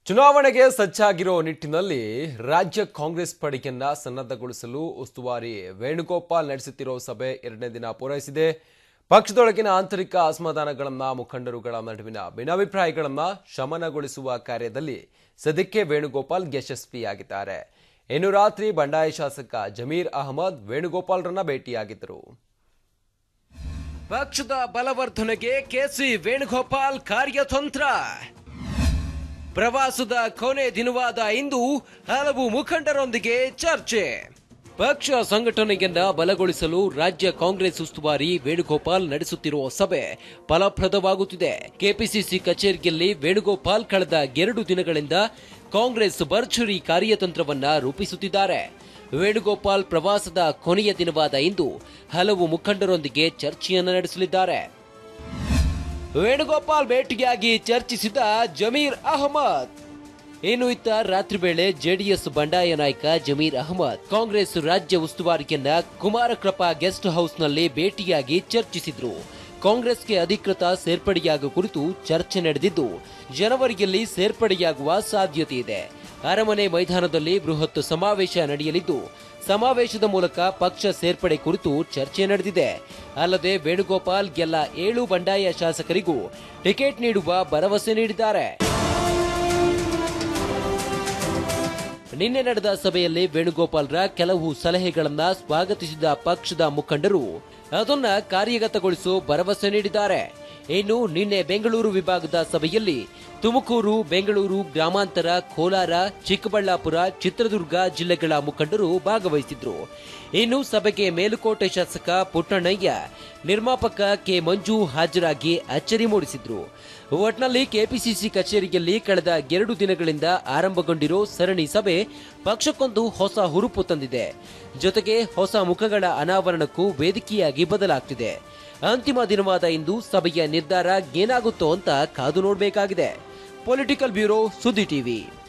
ಚುನಾವಣೆಗೆ ಸಜ್ಜಾಗಿರೋ ನಿಟ್ಟಿನಲ್ಲಿ ರಾಜ್ಯ ಕಾಂಗ್ರೆಸ್ ಪಡೆಯನ್ನ ಸನ್ನದ್ಧಗೊಳಿಸಲು ಉಸ್ತುವಾರಿ ವೇಣುಗೋಪಾಲ್ ನಡೆಸುತ್ತಿರೋ ಸಭೆ ಎರಡನೇ ದಿನ ಪೂರೈಸಿದೆ ಪಕ್ಷದೊಳಗಿನ ಆಂತರಿಕ ಅಸಮಾಧಾನಗಳನ್ನ ಮುಖಂಡರುಗಳ ನಡುವಿನ ಭಿನ್ನಾಭಿಪ್ರಾಯಗಳನ್ನ ಶಮನಗೊಳಿಸುವ ಕಾರ್ಯದಲ್ಲಿ ಸದ್ಯಕ್ಕೆ ವೇಣುಗೋಪಾಲ್ ಯಶಸ್ವಿಯಾಗಿದ್ದಾರೆ ಇನ್ನು ರಾತ್ರಿ ಬಂಡಾಯ ಶಾಸಕ ಜಮೀರ್ ಅಹಮದ್ ವೇಣುಗೋಪಾಲ್ರನ್ನ ಭೇಟಿಯಾಗಿದ್ದರು ಪಕ್ಷದ ಬಲವರ್ಧನೆಗೆ ಕೆಸಿ ವೇಣುಗೋಪಾಲ್ ಕಾರ್ಯತಂತ್ರ ಪ್ರವಾಸದ ಕೊನೆ ದಿನವಾದ ಇಂದು ಹಲವು ಮುಖಂಡರೊಂದಿಗೆ ಚರ್ಚೆ ಪಕ್ಷ ಸಂಘಟನೆಯನ್ನ ಬಲಗೊಳಿಸಲು ರಾಜ್ಯ ಕಾಂಗ್ರೆಸ್ ಉಸ್ತುವಾರಿ ವೇಣುಗೋಪಾಲ್ ನಡೆಸುತ್ತಿರುವ ಸಭೆ ಫಲಪ್ರದವಾಗುತ್ತಿದೆ ಕೆಪಿಸಿಸಿ ಕಚೇರಿಯಲ್ಲಿ ವೇಣುಗೋಪಾಲ್ ಕಳೆದ ಎರಡು ದಿನಗಳಿಂದ ಕಾಂಗ್ರೆಸ್ ಭರ್ಜರಿ ಕಾರ್ಯತಂತ್ರವನ್ನ ರೂಪಿಸುತ್ತಿದ್ದಾರೆ ವೇಣುಗೋಪಾಲ್ ಪ್ರವಾಸದ ಕೊನೆಯ ದಿನವಾದ ಇಂದು ಹಲವು ಮುಖಂಡರೊಂದಿಗೆ ಚರ್ಚೆಯನ್ನು ನಡೆಸಲಿದ್ದಾರೆ ವೇಣುಗೋಪಾಲ್ ಭೇಟಿಯಾಗಿ ಚರ್ಚಿಸಿದ ಜಮೀರ್ ಅಹಮದ್ ಇನ್ನು ಇತ್ತ ರಾತ್ರಿ ವೇಳೆ ಜೆಡಿಎಸ್ ಬಂಡಾಯ ನಾಯಕ ಜಮೀರ್ ಅಹಮದ್ ಕಾಂಗ್ರೆಸ್ ರಾಜ್ಯ ಉಸ್ತುವಾರಿಯನ್ನ ಕುಮಾರಕೃಪಾ ಗೆಸ್ಟ್ ಹೌಸ್ನಲ್ಲಿ ಭೇಟಿಯಾಗಿ ಚರ್ಚಿಸಿದ್ರು ಕಾಂಗ್ರೆಸ್ಗೆ ಅಧಿಕೃತ ಸೇರ್ಪಡೆಯಾಗುವ ಕುರಿತು ಚರ್ಚೆ ನಡೆದಿದ್ದು ಜನವರಿಯಲ್ಲಿ ಸೇರ್ಪಡೆಯಾಗುವ ಸಾಧ್ಯತೆ ಇದೆ ಅರಮನೆ ಮೈದಾನದಲ್ಲಿ ಬೃಹತ್ ಸಮಾವೇಶ ನಡೆಯಲಿದ್ದು ಸಮಾವೇಶದ ಮೂಲಕ ಪಕ್ಷ ಸೇರ್ಪಡೆ ಕುರಿತು ಚರ್ಚೆ ನಡೆದಿದೆ ಅಲ್ಲದೆ ವೇಣುಗೋಪಾಲ್ ಎಲ್ಲ ಏಳು ಬಂಡಾಯ ಶಾಸಕರಿಗೂ ಟಿಕೆಟ್ ನೀಡುವ ಭರವಸೆ ನೀಡಿದ್ದಾರೆ ನಿನ್ನೆ ನಡೆದ ಸಭೆಯಲ್ಲಿ ವೇಣುಗೋಪಾಲ್ರ ಕೆಲವು ಸಲಹೆಗಳನ್ನ ಸ್ವಾಗತಿಸಿದ ಪಕ್ಷದ ಮುಖಂಡರು ಅದನ್ನ ಕಾರ್ಯಗತಗೊಳಿಸೋ ಭರವಸೆ ನೀಡಿದ್ದಾರೆ ಇನ್ನು ನಿನ್ನೆ ಬೆಂಗಳೂರು ವಿಭಾಗದ ಸಭೆಯಲ್ಲಿ ತುಮಕೂರು ಬೆಂಗಳೂರು ಗ್ರಾಮಾಂತರ ಕೋಲಾರ ಚಿಕ್ಕಬಳ್ಳಾಪುರ ಚಿತ್ರದುರ್ಗ ಜಿಲ್ಲೆಗಳ ಮುಖಂಡರು ಭಾಗವಹಿಸಿದ್ರು ಇನ್ನು ಸಭೆಗೆ ಮೇಲುಕೋಟೆ ಶಾಸಕ ಪುಟ್ಟಣ್ಣಯ್ಯ ನಿರ್ಮಾಪಕ ಕೆ ಮಂಜು ಹಾಜರಾಗಿ ಅಚ್ಚರಿ ಮೂಡಿಸಿದ್ರು ಒಟ್ನಲ್ಲಿ ಕೆಪಿಸಿಸಿ ಕಚೇರಿಯಲ್ಲಿ ಕಳೆದ ಎರಡು ದಿನಗಳಿಂದ ಆರಂಭಗೊಂಡಿರೋ ಸರಣಿ ಸಭೆ ಪಕ್ಷಕ್ಕೊಂದು ಹೊಸ ಹುರುಪು ತಂದಿದೆ ಜೊತೆಗೆ ಹೊಸ ಮುಖಗಳ ಅನಾವರಣಕ್ಕೂ ವೇದಿಕೆಯಾಗಿ ಬದಲಾಗ್ತಿದೆ ಅಂತಿಮ ದಿನವಾದ ಇಂದು ಸಭೆಯ ನಿರ್ಧಾರ ಏನಾಗುತ್ತೋ ಅಂತ ಕಾದು ನೋಡಬೇಕಾಗಿದೆ ಪೊಲಿಟಿಕಲ್ ಬ್ಯೂರೋ ಸುದ್ದಿ ಟಿವಿ